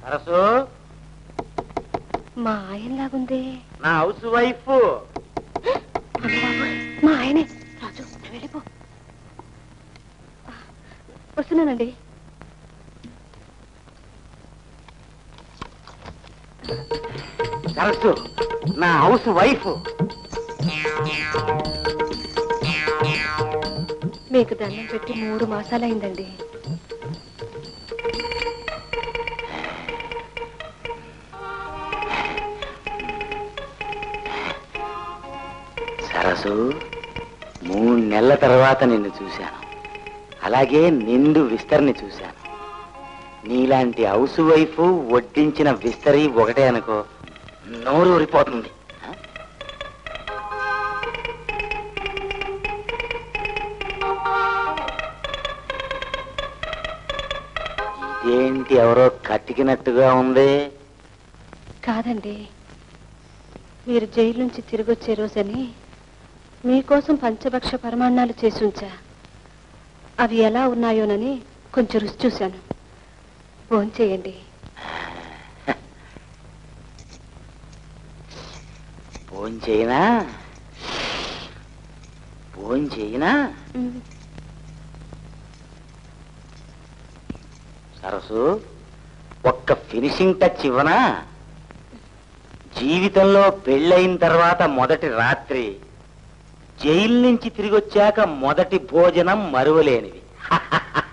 సరసు మా ఆయనలాగుంది నా house wife అమ్మ బాబోయ్, మా ఆయనే రాజు నువ్వు వెళ్ళిపో వస్తున్నానండి సరస్సు నా హౌస్ వైఫ్ మీకు దండం పెట్టి మూడు మాసాలైందండి సరసు మూడు నెలల తర్వాత నిన్ను చూశాను అలాగే నిండు విస్తరిని చూశాను నీలాంటి హౌస్ వైఫ్ వడ్డించిన విస్తరి ఒకటే అనుకో నోరు ఊరిపోతుంది ఆ? ఇదేంటి ఎవరో కతికినట్టుగా ఉంది కాదండి మీరు జైలు నుంచి తిరిగి వచ్చే రోజని మీకోసం పంచభక్ష పరమాన్నాలు చేసి ఉంచా అవి ఎలా ఉన్నాయోనని కొంచెం రుచి చూశాను భోంచేయండి ఫోన్ చేయనా ఫోన్ చేయనా సరసు ఒక్క ఫినిషింగ్ టచ్ ఇవ్వనా జీవితంలో పెళ్ళయిన తర్వాత మొదటి రాత్రి జైలు నుంచి తిరిగి వచ్చాక మొదటి భోజనం మరువలేనిది